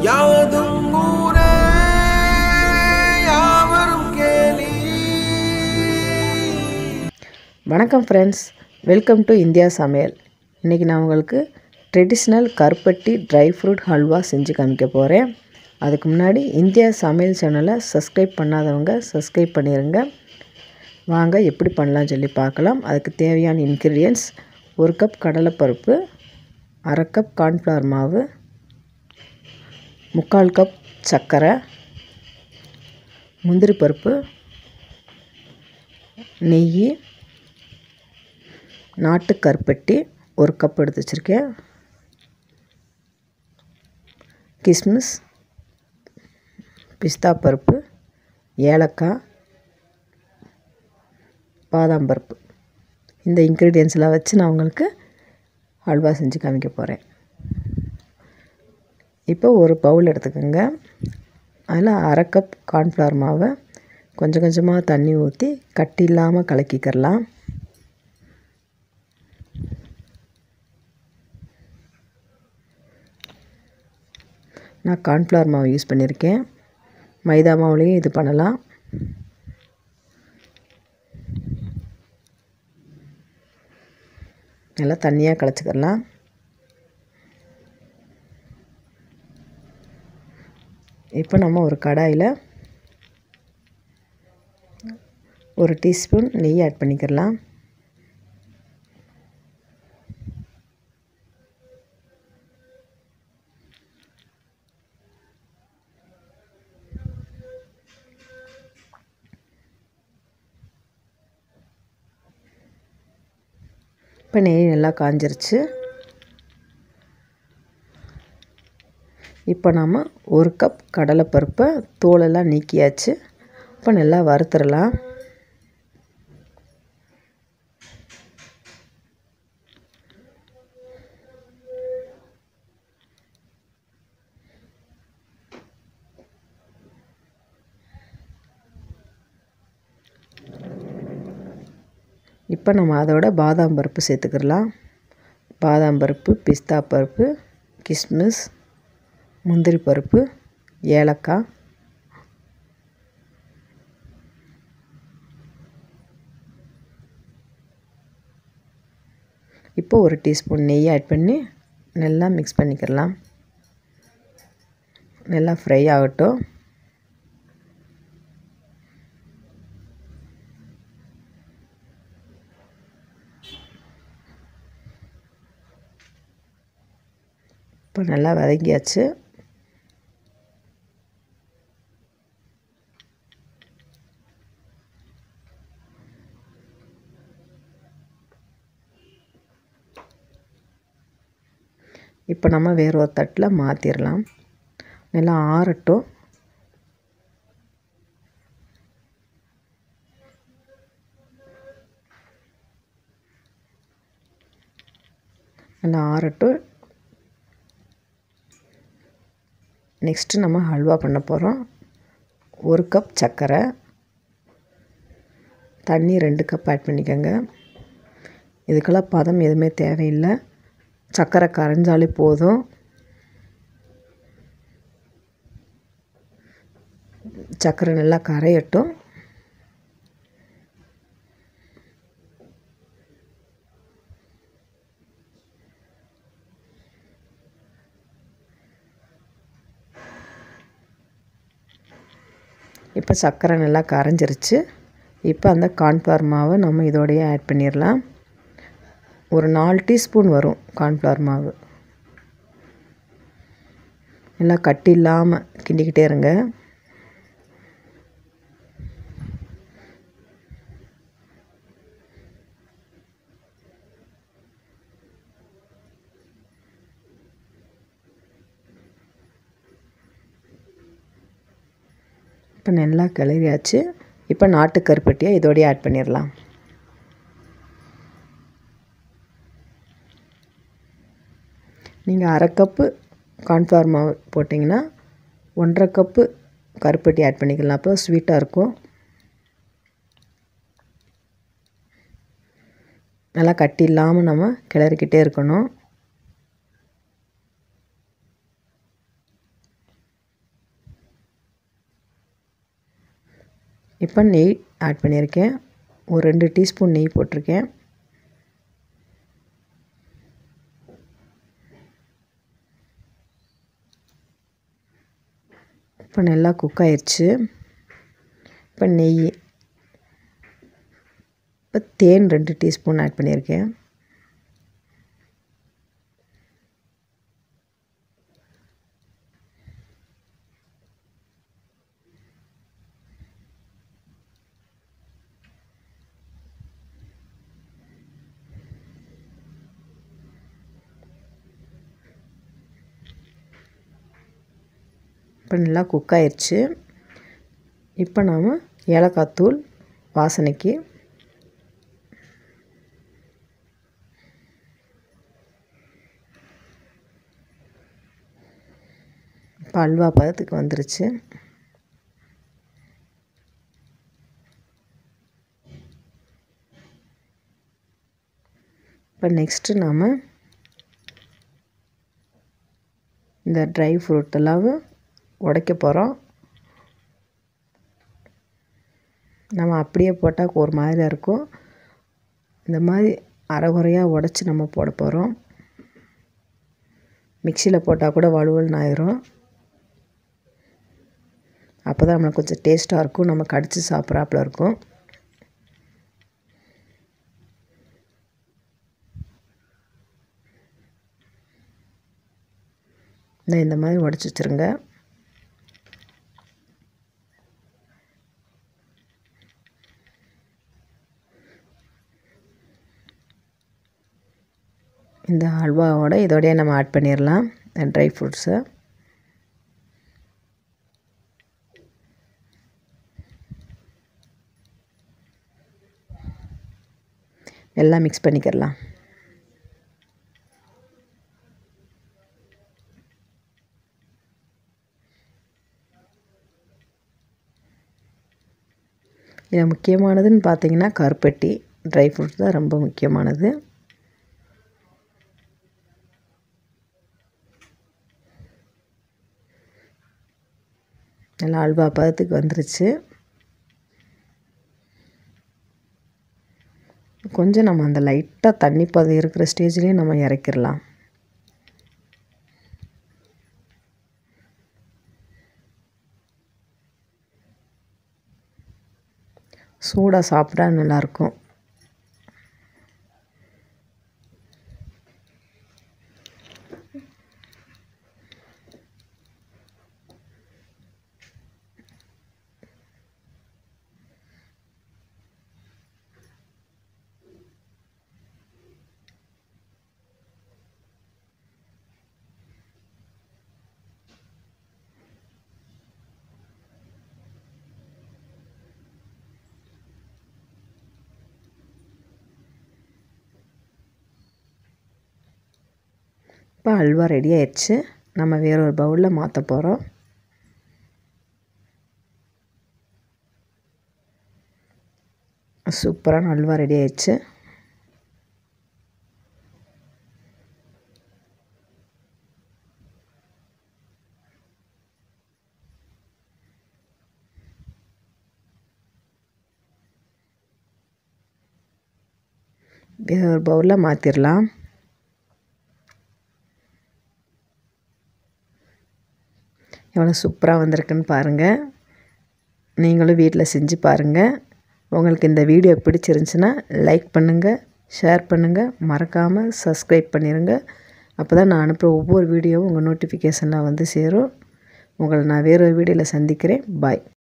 யாவதும் ஊரே யாவரும் கேலி வணக்கம் ஃப்ரெண்ட்ஸ் வெல்கம் டு இந்தியா சமையல் இன்றைக்கி நான் உங்களுக்கு ட்ரெடிஷ்னல் கருப்பட்டி ட்ரை ஃப்ரூட் ஹல்வா செஞ்சு காமிக்க போகிறேன் அதுக்கு முன்னாடி இந்தியா சமையல் சேனலை சப்ஸ்கிரைப் பண்ணாதவங்க சப்ஸ்கிரைப் பண்ணிடுங்க வாங்க எப்படி பண்ணலாம்னு சொல்லி பார்க்கலாம் அதுக்கு தேவையான இன்க்ரீடியன்ஸ் ஒரு கப் கடலைப்பருப்பு அரை கப் கார்ன்ஃப்ளவர் மாவு முக்கால் கப் சர்க்கரை முந்திரி பருப்பு நெய் நாட்டு கருப்பட்டி ஒரு கப் எடுத்து வச்சுருக்கேன் கிஸ்மிஸ் பிஸ்தா பருப்பு ஏலக்காய் பாதாம் பருப்பு இந்த இன்க்ரீடியன்ஸ்லாம் வச்சு நான் உங்களுக்கு ஹல்வா செஞ்சு காமிக்க போகிறேன் இப்போ ஒரு பவுல் எடுத்துக்கோங்க அதில் அரை கப் கார்ன்ஃப்ளவர் மாவை கொஞ்சம் கொஞ்சமாக தண்ணி ஊற்றி கட்டி இல்லாமல் கலக்கிக்கிறலாம் நான் கார்ன்ஃப்ளவர் மாவு யூஸ் பண்ணியிருக்கேன் மைதா மாவுலேயும் இது பண்ணலாம் நல்லா தண்ணியாக கலச்சிக்கிறலாம் இப்போ நம்ம ஒரு கடாயில் ஒரு டீஸ்பூன் நெய் ஆட் பண்ணிக்கிறலாம் இப்போ நெய் நல்லா காஞ்சிருச்சு இப்போ நாம் ஒரு கப் கடலைப்பருப்பை தோலெல்லாம் நீக்கியாச்சு இப்போ நல்லா வறுத்துடலாம் இப்போ நம்ம அதோட பாதாம் பருப்பு சேர்த்துக்கிடலாம் பாதாம் பருப்பு பிஸ்தா பருப்பு கிஸ்மிஸ் முந்திரி பருப்பு ஏலக்காய் இப்போ ஒரு டீஸ்பூன் நெய் ஆட் பண்ணி நல்லா மிக்ஸ் பண்ணிக்கிடலாம் நல்லா ஃப்ரை ஆகட்டும் இப்போ நல்லா வதங்கியாச்சு இப்போ நம்ம வேறு ஒரு தட்டில் மாற்றிடலாம் நல்லா ஆறட்டும் நல்லா ஆறட்டும் நெக்ஸ்ட்டு நம்ம ஹல்வா பண்ண போகிறோம் ஒரு கப் சர்க்கரை தண்ணி ரெண்டு கப் ஆட் பண்ணிக்கோங்க இதுக்கெல்லாம் பதம் எதுவுமே தேவையில்லை சர்க்கரை கரைஞ்சாலே போதும் சர்க்கரை நல்லா கரையட்டும் இப்போ சர்க்கரை நல்லா கரைஞ்சிருச்சு இப்போ அந்த கார்ன்ஃப்ளவர் மாவை நம்ம இதோடையே ஆட் பண்ணிடலாம் ஒரு நாலு டீஸ்பூன் வரும் கார்ன்ஃப்ளவர் மாவு நல்லா கட்டி இல்லாமல் கிண்டிக்கிட்டே இருங்க இப்போ நல்லா கிளறியாச்சு இப்போ நாட்டு கருப்பட்டியை இதோடய ஆட் பண்ணிடலாம் நீங்கள் அரை கப்பு கார்ன்ஃப்ளவர் மாவு போட்டிங்கன்னா ஒன்றரை கப்பு கருப்பட்டி ஆட் பண்ணிக்கலாம் அப்போ ஸ்வீட்டாக இருக்கும் நல்லா கட்டி இல்லாமல் நம்ம கிளறிக்கிட்டே இருக்கணும் இப்போ நெய் ஆட் பண்ணியிருக்கேன் ஒரு ரெண்டு டீஸ்பூன் நெய் போட்டிருக்கேன் இப்போ நல்லா குக் ஆயிடுச்சு இப்போ நெய் இப்போ தேன் ரெண்டு டீஸ்பூன் ஆட் பண்ணியிருக்கேன் இப்போ நல்லா குக் ஆயிடுச்சு இப்போ நாம் ஏலக்காய் தூள் வாசனைக்கு இப்போ அல்வா பதத்துக்கு வந்துருச்சு இப்போ நெக்ஸ்ட்டு நாம் இந்த ட்ரை ஃப்ரூட் எல்லாம் உடைக்க போகிறோம் நம்ம அப்படியே போட்டால் ஒரு மாதிரியாக இருக்கும் இந்த மாதிரி அரைகுறையாக உடச்சி நம்ம போட போகிறோம் மிக்சியில் போட்டால் கூட வலுவல்னு ஆயிரும் அப்போ தான் நம்மளுக்கு கொஞ்சம் டேஸ்ட்டாக இருக்கும் நம்ம கடித்து சாப்பிட்றாப்புல இருக்கும் இந்த இந்த மாதிரி உடச்சி வச்சுருங்க இந்த ஹல்வாவோட இதோடய நம்ம ஆட் பண்ணிடலாம் ட்ரை ஃப்ரூட்ஸை எல்லாம் மிக்ஸ் பண்ணிக்கிடலாம் இதில் முக்கியமானதுன்னு பார்த்தீங்கன்னா கருப்பட்டி ட்ரை ஃப்ரூட் தான் ரொம்ப முக்கியமானது நல்லா அல்வா பதத்துக்கு வந்துருச்சு கொஞ்சம் நம்ம அந்த லைட்டாக தண்ணி பதம் இருக்கிற ஸ்டேஜ்லேயே நம்ம இறக்கிடலாம் சூடாக சாப்பிட்டா நல்லாயிருக்கும் இப்போ அல்வா ரெடி ஆயிடுச்சு நம்ம வேற ஒரு பவுலில் மாற்ற போகிறோம் சூப்பரான அல்வா ரெடி ஆயிடுச்சு வேற ஒரு பவுலில் மாற்றிடலாம் எவ்வளோ சூப்பராக வந்திருக்குன்னு பாருங்கள் நீங்களும் வீட்டில் செஞ்சு பாருங்கள் உங்களுக்கு இந்த வீடியோ பிடிச்சிருந்துச்சுன்னா லைக் பண்ணுங்கள் ஷேர் பண்ணுங்கள் மறக்காமல் சப்ஸ்கிரைப் பண்ணிடுங்க அப்போ தான் நான் அனுப்புகிற ஒவ்வொரு வீடியோவும் உங்கள் நோட்டிஃபிகேஷனில் வந்து சேரும் உங்களை நான் வேறொரு வீடியோவில் சந்திக்கிறேன் பாய்